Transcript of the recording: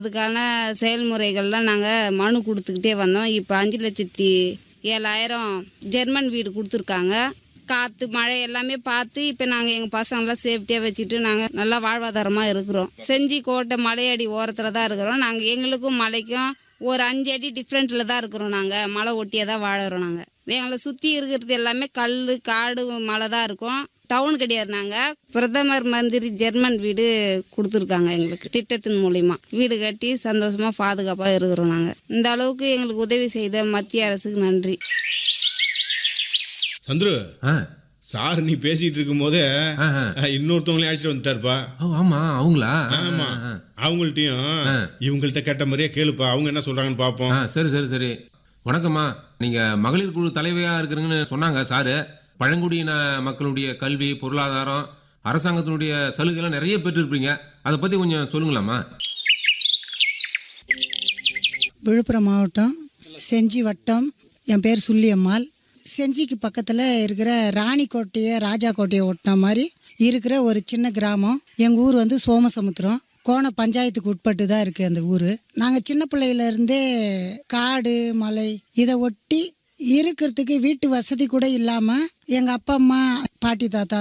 அதுக்கான செயல்முறைகள்லாம் நாங்கள் மனு கொடுத்துக்கிட்டே வந்தோம் இப்போ அஞ்சு லட்சத்தி ஏழாயிரம் ஜெர்மன் வீடு கொடுத்துருக்காங்க காற்று மழை எல்லாமே பார்த்து இப்போ நாங்கள் எங்கள் பசங்களாம் சேஃப்டியாக வச்சுட்டு நாங்கள் நல்லா வாழ்வாதாரமாக இருக்கிறோம் செஞ்சி கோட்டை மலையடி ஓரத்தில் தான் இருக்கிறோம் நாங்கள் எங்களுக்கும் மலைக்கும் ஒரு அஞ்சு அடி டிஃப்ரெண்ட்டில் தான் இருக்கிறோம் நாங்கள் மலை ஒட்டியே தான் வாழறோம் நாங்கள் எங்களை சுற்றி இருக்கிறது எல்லாமே கல் காடு மலை தான் இருக்கும் டவுன் கிடையாது நாங்கள் பிரதமர் மந்திரி ஜெர்மன் வீடு கொடுத்துருக்காங்க எங்களுக்கு திட்டத்தின் மூலிமா வீடு கட்டி சந்தோஷமாக பாதுகாப்பாக இருக்கிறோம் நாங்கள் இந்த அளவுக்கு எங்களுக்கு உதவி செய்த மத்திய அரசுக்கு நன்றி சந்துரு ஆ சார் நீ பேசிட்டு இருக்கும் போதே ஆ, ஆ. இன்னொருத்தவங்களையும் அழைச்சிட்டு வந்துட்டாருப்பா ஓ ஆமா அவங்களா ஆமா அவங்கள்ட்டயும் இவங்கள்ட்ட கேட்ட மாதிரியே கேளுப்பா அவங்க என்ன சொல்றாங்கன்னு பாப்போம் ஆ சரி சரி சரி வணக்கம்மா நீங்க மகளிர் குழு தலைவியா இருக்கிறீங்கன்னு சொன்னாங்க சாரு பழங்குடியின மக்களுடைய கல்வி பொருளாதாரம் அரசாங்கத்தினுடைய சலுகைலாம் நிறைய பெற்றிருப்பீங்க அதை பத்தி கொஞ்சம் சொல்லுங்களாம்மா விழுப்புரம் மாவட்டம் செஞ்சி வட்டம் என் பேர் சுள்ளியம்மாள் செஞ்சிக்கு பக்கத்தில் இருக்கிற ராணிக்கோட்டையை ராஜா கோட்டையை ஒட்டின மாதிரி இருக்கிற ஒரு சின்ன கிராமம் எங்கள் ஊர் வந்து சோமசமுத்திரம் கோண பஞ்சாயத்துக்கு உட்பட்டு தான் இருக்குது அந்த ஊர் நாங்கள் சின்ன பிள்ளையில இருந்தே காடு மலை இதை ஒட்டி இருக்கிறதுக்கு வீட்டு வசதி கூட இல்லாமல் எங்கள் அப்பா அம்மா பாட்டி தாத்தா